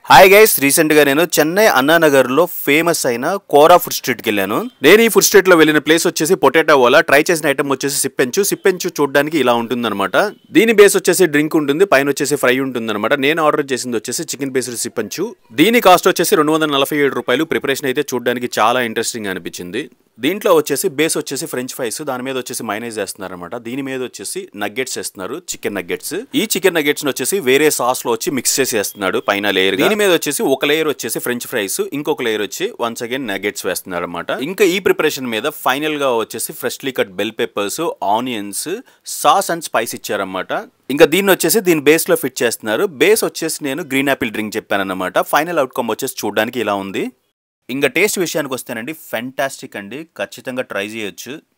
hi guys recent గా నేను చెన్నై అన్నానగర్ లో ఫేమస్ అయిన కోరా ఫుడ్ స్ట్రీట్ కి వెళ్ళాను నేను ఈ ఫుడ్ స్ట్రీట్ లో వెళ్ళిన ప్లేస్ వచ్చేసి పొటాటో వాలా ట్రై చేసిన ఐటమ్ వచ్చేసి సిప్పెంచు సిప్పెంచు చూడడానికి ఇలా ఉంటుందన్నమాట దీని బేస్ వచ్చేసి డ్రింక్ ఉంటుంది పైన వచ్చేసి ఫ్రై ఉంటుందన్నమాట నేను ఆర్డర్ చేసింది వచ్చేసి చికెన్ బేస్డ్ సిప్పెంచు దీని కాస్ట్ వచ్చేసి రెండు వందల నలభై ఏడు రూపాయలు ప్రిపరేషన్ అయితే చూడడానికి చాలా ఇంట్రెస్టింగ్ అనిపించింది దీంట్లో వచ్చేసి బేస్ వచ్చేసి ఫ్రెంచ్ ఫ్రైస్ దాని మీద వచ్చేసి మైనైజ్ వేస్తున్నారు అనమాట దీని మీద వచ్చేసి నగ్గెట్స్ వేస్తున్నారు చికెన్ నగ్గెట్స్ ఈ చికెన్ నగ్గెట్స్ వచ్చేసి వేరే సాస్ లో వచ్చి మిక్స్ చేసి వేస్తున్నాడు పైన లేయర్ దీని మీద వచ్చేసి ఒక లేయర్ వచ్చేసి ఫ్రెంచ్ ఫ్రైస్ ఇంకొక లేయర్ వచ్చి వన్స్ అగైన్ నగ్గెట్స్ వేస్తున్నారు అనమాట ఇంకా ఈ ప్రిపరేషన్ మీద ఫైనల్ గా వచ్చేసి freshly cut bell peppers onions sauce and spice ఇచ్చారన్నమాట ఇంకా దీన్ని వచ్చేసి దీని బేస్ లో ఫిట్ చేస్తున్నారు బేస్ వచ్చేసి నేను గ్రీన్ యాపిల్ డ్రింక్ చెప్పాను అనమాట ఫైనల్ అవుట్కమ్ వచ్చేసి చూడడానికి ఇలా ఉంది ఇంకా టేస్ట్ విషయానికి వస్తేనండి ఫెంటాస్టిక్ అండి ఖచ్చితంగా ట్రై చేయొచ్చు